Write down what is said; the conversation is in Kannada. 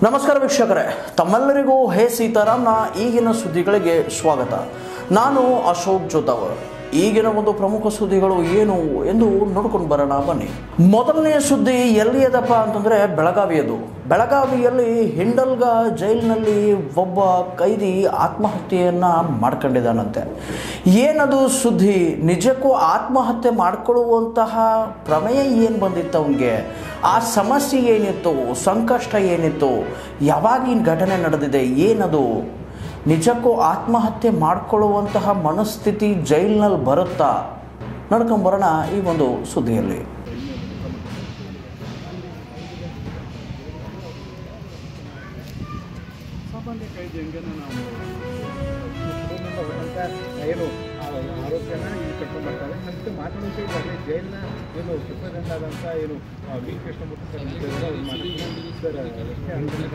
ನಮಸ್ಕಾರ ವೀಕ್ಷಕರೇ ತಮ್ಮೆಲ್ಲರಿಗೂ ಹೇ ಸೀತಾರಾಮ್ನ ಈಗಿನ ಸುದ್ದಿಗಳಿಗೆ ಸ್ವಾಗತ ನಾನು ಅಶೋಕ್ ಜೋತಾವರ್ ಈಗಿನ ಒಂದು ಪ್ರಮುಖ ಸುದ್ದಿಗಳು ಏನು ಎಂದು ನೋಡ್ಕೊಂಡು ಬರೋಣ ಬನ್ನಿ ಮೊದಲನೇ ಸುದ್ದಿ ಎಲ್ಲಿಯದಪ್ಪ ಅಂತಂದ್ರೆ ಬೆಳಗಾವಿಯದು ಬೆಳಗಾವಿಯಲ್ಲಿ ಹಿಂಡಲ್ಗ ಜೈಲಿನಲ್ಲಿ ಒಬ್ಬ ಕೈದಿ ಆತ್ಮಹತ್ಯೆಯನ್ನ ಮಾಡ್ಕೊಂಡಿದ್ದಾನಂತೆ ಏನದು ಸುದ್ದಿ ನಿಜಕ್ಕೂ ಆತ್ಮಹತ್ಯೆ ಮಾಡ್ಕೊಳ್ಳುವಂತಹ ಪ್ರಮೇಯ ಏನು ಬಂದಿತ್ತು ಅವನಿಗೆ ಆ ಸಮಸ್ಯೆ ಏನಿತ್ತು ಸಂಕಷ್ಟ ಏನಿತ್ತು ಯಾವಾಗಿನ ಘಟನೆ ನಡೆದಿದೆ ಏನದು ನಿಜಕ್ಕೂ ಆತ್ಮಹತ್ಯೆ ಮಾಡಿಕೊಳ್ಳುವಂತಹ ಮನಸ್ಥಿತಿ ಜೈಲಿನಲ್ಲಿ ಬರುತ್ತಾ ನಡ್ಕೊಂಬರೋಣ ಈ ಒಂದು ಸುದ್ದಿಯಲ್ಲಿ ಸಾಮಾನ್ಯ ಕೈದಿ ಹೆಂಗೇನ ನಾವು ಕುಟುಂಬದಿಂದ ಹೋದಂಥ ಏನು ಆ ಆರೋಗ್ಯನ ಇಲ್ಲಿ ಕರ್ಕೊಂಡು ಬರ್ತಾರೆ ಮತ್ತೆ ಮಾತಾಡೋಕೆ ಈಗ ಅದೇ ಜೈಲಿನ ಏನು ಸೂಪರಿಂಟೆಂಟ್ ಆದಂಥ ಏನು ಆ ವಿ ಕೃಷ್ಣಮೂರ್ತಿ ಸರ್ ಅಂತ ಇದ್ದಾರೆ, ಅವ್ರು ಮಾತಾಡ್ತಾರೆ. ಸರ್ ಅಷ್ಟೇ ಅಂದ್ರೆ